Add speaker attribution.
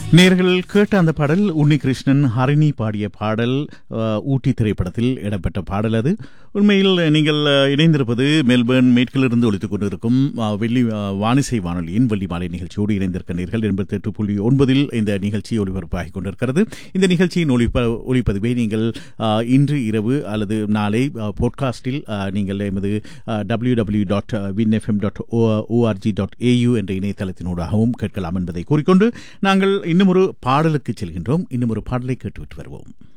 Speaker 1: நேர்கள் கேட்ட அந்த பாடல் உன்னிகிருஷ்ணன் ஹரிணி பாடிய பாடல் அஹ், ஊட்டி திரைப்படத்தில் இடம்பெற்ற பாடல் அது உண்மையில் நீங்கள் அஹ், இணைந்திருப்பது மெல்பர்ன் மேற்கிலிருந்து ஒழித்துக் கொண்டிருக்கும் அஹ், வெள்ளி அஹ், வானிசை வானொலியின் வெள்ளி மாலை நிகழ்ச்சியோடு இணைந்திருக்கிறீர்கள் எண்பத்தி எட்டு புள்ளி ஒன்பதில் இந்த நிகழ்ச்சி ஒளிபரப்பாகிக் கொண்டிருக்கிறது இந்த நிகழ்ச்சியின் ஒளிப ஒளிப்பதிவை நீங்கள் அஹ், இன்று இரவு அல்லது நாளை போட்காஸ்டில் நீங்கள் எமது W W dot Win FM dot ORG dot AU என்ற இணையதளத்தினூடாகவும் கேட்கலாம் என்பதை கூறிக்கொண்டு நாங்கள் இன்னும் ஒரு பாடலுக்கு செல்கின்றோம் இன்னும் ஒரு பாடலை கேட்டுவிட்டு வருவோம்